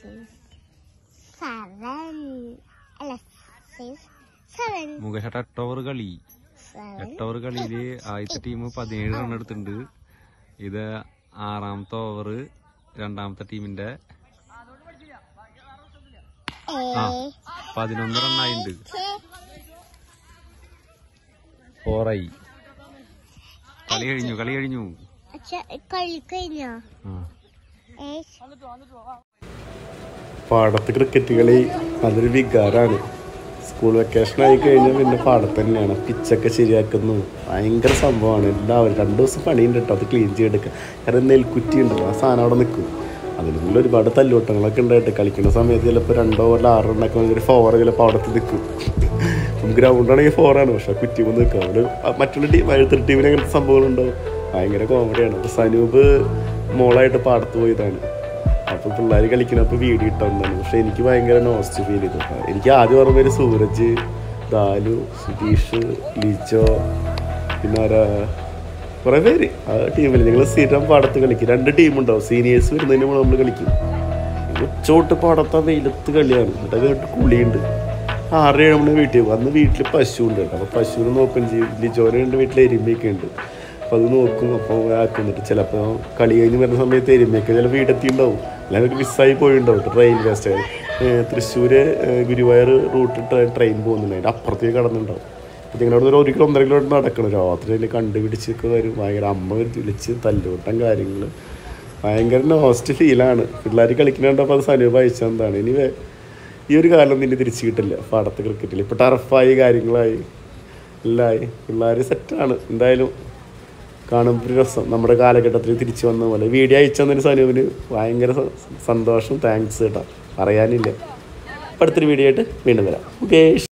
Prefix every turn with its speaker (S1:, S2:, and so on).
S1: Seven അല്ല six seven
S2: മുകേഷേട്ട എട്ട് over കളി
S1: സെവൻ
S2: എട്ട് ഓവർ കളിയില് ആദ്യത്തെ ടീം പതിനേഴ് റൺ എടുത്തിട്ടുണ്ട് ഇത് ആറാമത്തെ ഓവർ രണ്ടാമത്തെ ടീമിന്റെ ആ പതിനൊന്ന് റണ്ണായിട്ടുണ്ട് ഫോറായി കളി കഴിഞ്ഞു കളി കഴിഞ്ഞു
S1: കളി കഴിഞ്ഞോ
S2: ആ
S3: പാടത്ത് ക്രിക്കറ്റ് കളി അതൊരു വികാരമാണ് സ്കൂൾ വെക്കേഷൻ ആയി കഴിഞ്ഞാൽ പിന്നെ പാടത്ത് തന്നെയാണ് പിച്ചൊക്കെ ശരിയാക്കുന്നു ഭയങ്കര സംഭവമാണ് എല്ലാവരും രണ്ടു ദിവസം പണിയുണ്ട് കേട്ടോ അത് ക്ലീൻ ചെയ്തെടുക്കുക കാരണം നെൽക്കുറ്റി ഉണ്ടല്ലോ ആ സാധനം അവിടെ നിൽക്കും അതിനുള്ള ഒരുപാട് തല്ലുവട്ടങ്ങളൊക്കെ ഉണ്ടായിട്ട് കളിക്കുന്ന സമയത്ത് ചിലപ്പോൾ രണ്ടോ ഓവറിൽ ആറ് റണ്ണൊക്കെ ഒരു ഫോർ ചിലപ്പോൾ അവിടത്ത് നിൽക്കും ഗ്രൗണ്ടാണെങ്കിൽ ഫോറാണ് പക്ഷെ കുറ്റി വന്ന് നിൽക്കും അവിടെ മറ്റുള്ള ടീം എഴുത്തൊരു ടീമിന് അങ്ങനത്തെ സംഭവങ്ങളുണ്ടാവും ഭയങ്കര കോമഡിയാണ് അപ്പോൾ സനൂപ് മോളായിട്ട് പാടത്ത് പോയതാണ് അപ്പോൾ പിള്ളേർ കളിക്കുന്നപ്പോൾ വീഡിയോ ഇട്ടുണ്ടാണ് പക്ഷെ എനിക്ക് ഭയങ്കര നോസ്റ്റ് ഫീൽ ചെയ്തു കേട്ടോ. എനിക്ക് ആദ്യം ഓർമ്മ ഒരു സൂരജ് ദാലു സുധീഷ് ലിജോ പിന്നെ ആരാ കുറേ പേര് ആ ടീമിൽ ഞങ്ങൾ സ്ഥിരം പാടത്ത് കളിക്കും രണ്ട് ടീമുണ്ടാവും സീനിയേഴ്സ് വരുന്നതിന് മുമ്പ് നമ്മൾ കളിക്കും ഉച്ചോട്ട് പാടത്ത വെയിലത്ത് കളിയാണ് എന്നിട്ട് കേട്ട് കുളിയുണ്ട് ആറ് ഏഴ് മണി വീട്ടിൽ പോകും അന്ന് വീട്ടിൽ പശു ഉണ്ട് കേട്ടോ അപ്പോൾ പശുവിനെ നോക്കും ചെയ്യും ലിജോനുണ്ട് വീട്ടിൽ എരുമയൊക്കെ ഉണ്ട് അപ്പോൾ അത് നോക്കും അപ്പോൾ ആക്കുന്നിട്ട് ചിലപ്പോൾ കളി കഴിഞ്ഞ് വരുന്ന സമയത്ത് എരുമയൊക്കെ ചില വീടെത്തിയിട്ടുണ്ടാവും അല്ലെങ്കിൽ മിസ്സായി പോയിണ്ടാവും railway station Thrissur Guruvayur route train പോകുന്നുണ്ട് അതിൻ്റെ അപ്പുറത്തേക്ക് കടന്നുണ്ടാവും അപ്പോൾ ഞങ്ങളുടെ ഒരു ഒരു കിലോ ഒന്നര കിലോമീറ്റർ നടക്കണം രാത്രി അതിൽ കണ്ടുപിടിച്ചൊക്കെ വരും ഭയങ്കര അമ്മ വിളിച്ച് തല്ലുകൂട്ടം കാര്യങ്ങൾ ഭയങ്കര നോസ്റ്റ് ഫീലാണ് പിള്ളേർ കളിക്കുന്നുണ്ടപ്പോൾ അത് സനൂപ് അയച്ചെന്താണ് ഇനി വേ- ഈ ഒരു കാലം നിന്നെ തിരിച്ചു കിട്ടില്ല പാടത്ത് ക്രിക്കറ്റിൽ ഇപ്പോൾ ടർഫായി കാര്യങ്ങളായി എല്ലായി പിള്ളേർ സെറ്റാണ് എന്തായാലും കാണുമ്പോൾ ഒരു രസം നമ്മുടെ കാലഘട്ടത്തിൽ തിരിച്ചു വന്ന പോലെ വീഡിയോ അയച്ചതിന് സനൂപിന് ഭയങ്കര സ- സന്തോഷം താങ്ക്സ് കേട്ടോ പറയാനില്ല അപ്പോൾ അടുത്തൊരു വീഡിയോ ആയിട്ട് വീണ്ടും വരാം ഓക്കേ